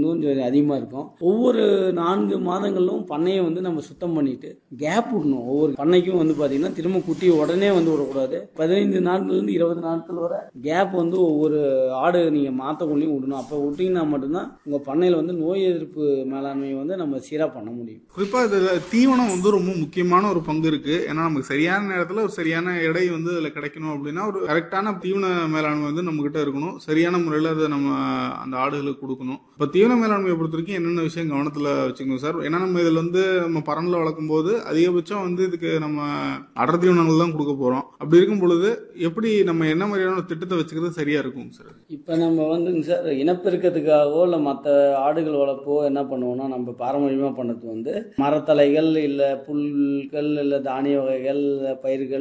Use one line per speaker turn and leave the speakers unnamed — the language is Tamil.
கொஞ்சம் அதிகமாக இருக்கும் ஒவ்வொரு நான்கு மாதங்களிலும் பண்ணையை வந்து நம்ம சுத்தம் பண்ணிட்டு கேப் விடணும் ஒவ்வொரு பண்ணைக்கும் வந்து பார்த்தீங்கன்னா திரும்ப குட்டி உடனே வந்து விடக்கூடாது பதினைந்து நாட்கள்லேருந்து இருபது நாட்கள் வரை கேப் வந்து ஒவ்வொரு ஆடு நீங்கள் மாற்றக்குள்ளேயும் விடணும் அப்போ விட்டிங்கன்னா மட்டும்தான் உங்கள் பண்ணையில் வந்து நோய் எதிர்ப்பு மேலாண்மையை வந்து நம்ம சீராக பண்ண முடியும்
குறிப்பா இதுல தீவனம் வந்து ரொம்ப முக்கியமான ஒரு பங்கு இருக்கு ஏன்னா நமக்கு சரியான நேரத்துல ஒரு சரியான எடை வந்து அதுல கிடைக்கணும் அப்படின்னா ஒரு கரெக்டான தீவன மேலாண்மை வந்து நம்ம கிட்ட இருக்கணும் சரியான முறையில அதை நம்ம அந்த ஆடுகளுக்கு கொடுக்கணும் இப்ப தீவன மேலாண்மையை பொறுத்த வரைக்கும் என்னென்ன விஷயம் கவனத்துல வச்சுக்கணும் சார் ஏன்னா நம்ம இதுல வந்து நம்ம பரன்ல வளர்க்கும் போது அதிகபட்சம் வந்து இதுக்கு நம்ம அடர் தீவனங்கள் தான் கொடுக்க போறோம் அப்படி இருக்கும் பொழுது எப்படி நம்ம என்ன மாதிரியான ஒரு திட்டத்தை வச்சுக்கிறது சரியா இருக்கும் சார்
இப்போ நம்ம வந்துங்க சார் இனப்பெருக்கத்துக்காகவோ இல்லை மற்ற ஆடுகள் வளர்ப்போ என்ன பண்ணுவோம்னா நம்ம பாரம்பரியமாக பண்ணது வந்து மரத்தலைகள் இல்லை புல்கள் இல்லை தானிய வகைகள் இல்லை பயிர்கள்